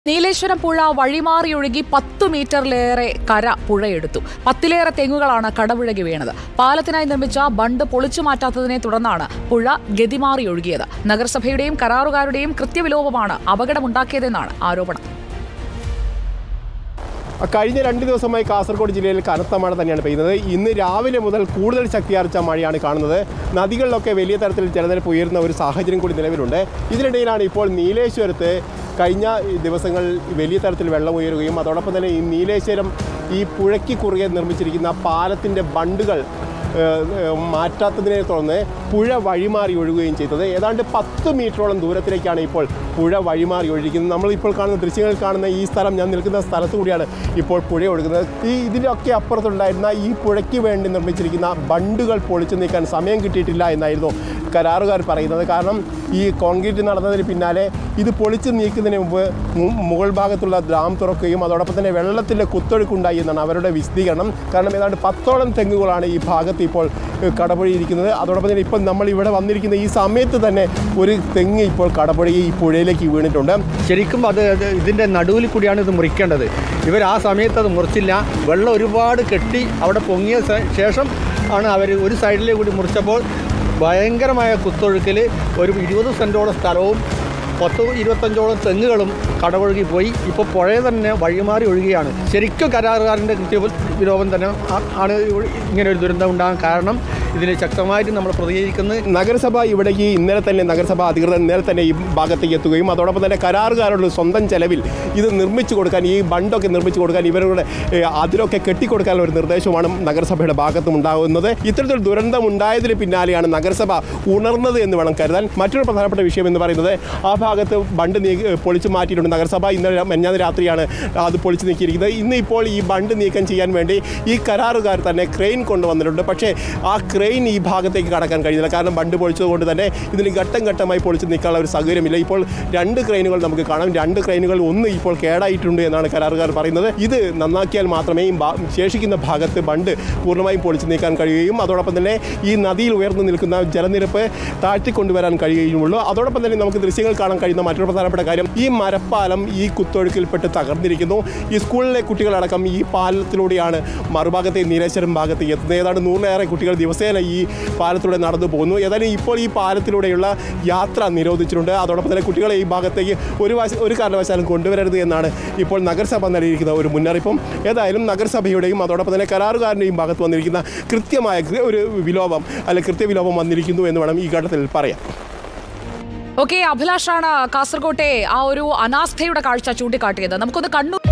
നീലേശ്വരം പുഴ വഴിമാറിയൊഴുകി പത്തു മീറ്ററിലേറെ കര പുഴയെടുത്തു പത്തിലേറെ തെങ്ങുകളാണ് കടപുഴകി വീണത് പാലത്തിനായി നിർമ്മിച്ച ബണ്ട് പൊളിച്ചു മാറ്റാത്തതിനെ തുടർന്നാണ് പുഴ ഗതിമാറി ഒഴുകിയത് നഗരസഭയുടെയും കരാറുകാരുടെയും കൃത്യവിലോപമാണ് അപകടമുണ്ടാക്കിയതെന്നാണ് ആരോപണം കഴിഞ്ഞ രണ്ട് ദിവസമായി കാസർഗോഡ് ജില്ലയിൽ കനത്ത മഴ തന്നെയാണ് പെയ്യുന്നത് ഇന്ന് രാവിലെ മുതൽ കൂടുതൽ ശക്തിയാർച്ച മഴയാണ് കാണുന്നത് നദികളിലൊക്കെ വലിയ തരത്തിൽ ജലനിരപ്പ് ഉയരുന്ന ഒരു സാഹചര്യം കൂടി നിലവിലുണ്ട് ഇതിനിടയിലാണ് ഇപ്പോൾ നീലേശ്വരത്ത് കഴിഞ്ഞ ദിവസങ്ങൾ വലിയ തരത്തിൽ വെള്ളം ഉയരുകയും അതോടൊപ്പം തന്നെ ഈ നീലേശ്വരം ഈ പുഴയ്ക്ക് കുറുകെ നിർമ്മിച്ചിരിക്കുന്ന പാലത്തിൻ്റെ ബണ്ടുകൾ ഏഹ്, ഏഹ്, മാറ്റാത്തതിനെ തുടർന്ന് പുഴ വഴിമാറി ഒഴുകുകയും ചെയ്തത് ഏതാണ്ട് പത്ത് മീറ്ററോളം ദൂരത്തിലേക്കാണ് ഇപ്പോൾ പുഴ വഴിമാറി ഒഴുകിക്കുന്നത് നമ്മളിപ്പോൾ കാണുന്ന ദൃശ്യങ്ങളിൽ കാണുന്ന ഈ സ്ഥലം ഞാൻ നിൽക്കുന്ന സ്ഥലത്തു കൂടിയാണ് ഇപ്പോൾ പുഴ ഒഴുകുന്നത് ഈ ഇതിലൊക്കെ അപ്പുറത്തുണ്ടായിരുന്ന ഈ പുഴയ്ക്ക് വേണ്ടി നിർമ്മിച്ചിരിക്കുന്ന ബണ്ടുകൾ പൊളിച്ചു നീക്കാൻ സമയം കിട്ടിയിട്ടില്ല എന്നായിരുന്നു കരാറുകാർ പറയുന്നത് കാരണം ഈ കോൺക്രീറ്റ് നടന്നതിന് പിന്നാലെ ഇത് പൊളിച്ചു നീക്കുന്നതിന് മുമ്പ് മു- മുകൾ ഭാഗത്തുള്ള ഡാം തുറക്കുകയും അതോടൊപ്പം തന്നെ വെള്ളത്തിൻ്റെ കുത്തൊഴുക്കുണ്ടായി എന്നാണ് അവരുടെ വിശദീകരണം കാരണം ഏതാണ്ട് പത്തോളം തെങ്ങുകളാണ് ഈ ഭാഗത്ത് ഇപ്പോൾ ഏഹ്, കടപുഴയിരിക്കുന്നത് അതോടൊപ്പം തന്നെ ഇപ്പം നമ്മൾ ഇവിടെ വന്നിരിക്കുന്ന ഈ സമയത്ത് തന്നെ ഒരു തെങ്ങ് ഇപ്പോൾ കടപുഴകി ഈ പുഴയിലേക്ക് വീണിട്ടുണ്ട് ശരിക്കും അത് അത് ഇതിൻ്റെ നടുവിൽ കൂടിയാണ് ഇത് മുറിക്കേണ്ടത് ഇവർ ആ സമയത്ത് അത് മുറിച്ചില്ല വെള്ളം ഒരുപാട് കെട്ടി അവിടെ പൊങ്ങിയ ശേ- ശേഷം ആണ് അവർ ഒരു സൈഡിലേക്ക് കൂടി മുറിച്ചപ്പോൾ ഭയങ്കരമായ കുത്തൊഴുക്കിൽ ഒരു ഇരുപത് സെൻറ്റോളം സ്ഥലവും പത്ത് ഇരുപത്തഞ്ചോളം തെങ്ങുകളും കടപൊഴുകി പോയി ഇപ്പോൾ പുഴ തന്നെ വഴിമാറി ഒഴുകുകയാണ് ശരിക്കും കരാറുകാരൻ്റെ കൃത്യ വിലോപം തന്നെ ആ- ആണ് ഇങ്ങനെ ഒരു ദുരന്തം ഉണ്ടാകാൻ കാരണം ഇതിന് ശക്തമായിട്ട് നമ്മൾ പ്രതികരിക്കുന്നത് നഗരസഭ ഇവിടേക്ക് ഇന്നലെ തന്നെ നഗരസഭ അധികൃതർ ഇന്നലെ തന്നെ ഈ ഭാഗത്തേക്ക് എത്തുകയും അതോടൊപ്പം തന്നെ കരാറുകാരോട് സ്വന്തം ചെലവിൽ ഇത് നിർമ്മിച്ചു കൊടുക്കാൻ ഈ ബണ്ടൊക്കെ നിർമ്മിച്ചു കൊടുക്കാൻ ഇവരുടെ ഏഹ്, അതിലൊക്കെ കെട്ടിക്കൊടുക്കാനുള്ള ഒരു നിർദ്ദേശമാണ് നഗരസഭയുടെ ഭാഗത്തും ഉണ്ടാകുന്നത് ഇത്തരത്തിൽ ദുരന്തം ഉണ്ടായതിന് പിന്നാലെയാണ് നഗരസഭ ഉണർന്നത് എന്ന് വേണം കരുതാൻ മറ്റൊരു പ്രധാനപ്പെട്ട വിഷയം എന്ന് പറയുന്നത് ആ ഭാഗത്ത് ബണ്ട് നീ പൊളിച്ചു മാറ്റിയിട്ടുണ്ട് നഗരസഭ ഇന്നലെ മെഞ്ഞാന്ന് രാത്രിയാണ് അത് പൊളിച്ചു നീക്കിയിരിക്കുന്നത് ഇന്ന് ഇപ്പോൾ ഈ ബണ്ട് നീക്കം ചെയ്യാൻ വേണ്ടി ഈ കരാറുകാർ തന്നെ ക്രെയിൻ കൊണ്ടുവന്നിട്ടുണ്ട് പക്ഷേ ആ ക്രെയിൻ ഈ ഭാഗത്തേക്ക് കടക്കാൻ കഴിയുന്നില്ല കാരണം ബണ്ട് പൊളിച്ചതുകൊണ്ട് തന്നെ ഇതിന് ഘട്ടം ഘട്ടമായി പൊളിച്ച് നീക്കാനുള്ള ഒരു സൗകര്യമില്ല ഇപ്പോൾ രണ്ട് ക്രെയിനുകൾ നമുക്ക് കാണാം രണ്ട് ക്രെയിനുകൾ ഒന്ന് ഇപ്പോൾ കേടായിട്ടുണ്ട് എന്നാണ് കരാറുകാർ പറയുന്നത് ഇത് നന്നാക്കിയാൽ മാത്രമേ ഈ ഭാ- ശേഷിക്കുന്ന ഭാഗത്ത് ബണ്ട് പൂർണ്ണമായും പൊളിച്ച് നീക്കാൻ കഴിയുകയും അതോടൊപ്പം തന്നെ ഈ നദിയിൽ ഉയർന്നു നിൽക്കുന്ന ജലനിരപ്പ് താഴ്ത്തിക്കൊണ്ടുവരാൻ കഴിയുകയുള്ളൂ അതോടൊപ്പം തന്നെ നമുക്ക് ദൃശ്യങ്ങൾ കാണാൻ കഴിയുന്ന മറ്റൊരു പ്രധാനപ്പെട്ട കാര്യം ഈ മരപ്പാലം ഈ കുത്തൊഴുക്കിൽപ്പെട്ട് തകർന്നിരിക്കുന്നു ഈ സ്കൂളിലെ കുട്ടികളടക്കം ഈ പാലത്തിലൂടെയാണ് മറുഭാഗത്തെ നീലേശ്വരം ഭാഗത്തേക്ക് എത്തുന്നത് ഏതാണ്ട് നൂറിലേറെ കുട്ടികൾ ദിവസേന ഈ പാലത്തിലൂടെ നടന്നു പോകുന്നു ഏതായാലും ഇപ്പോൾ ഈ പാലത്തിലൂടെയുള്ള യാത്ര നിരോധിച്ചിട്ടുണ്ട് അതോടൊപ്പം തന്നെ കുട്ടികളെ ഈ ഭാഗത്തേക്ക് ഒരു വശ ഒരു കാരണവശാലും കൊണ്ടുവരരുത് എന്നാണ് ഇപ്പോൾ നഗരസഭ നൽകിയിരിക്കുന്ന ഒരു മുന്നറിയിപ്പും ഏതായാലും നഗരസഭയുടെയും അതോടൊപ്പം തന്നെ കരാറുകാരൻ്റെയും ഭാഗത്ത് വന്നിരിക്കുന്ന കൃത്യമായ കൃ- ഒരു വിലോപം അല്ലെ കൃത്യവിലോപം വന്നിരിക്കുന്നു എന്ന് വേണം ഈ ഘട്ടത്തിൽ പറയാം ഓക്കെ അഭിലാഷാണ് കാസർകോട്ടെ ആ ഒരു അനാസ്ഥയുടെ കാഴ്ച ചൂണ്ടിക്കാട്ടിയത് നമുക്കൊന്ന് കണ്ണൂർ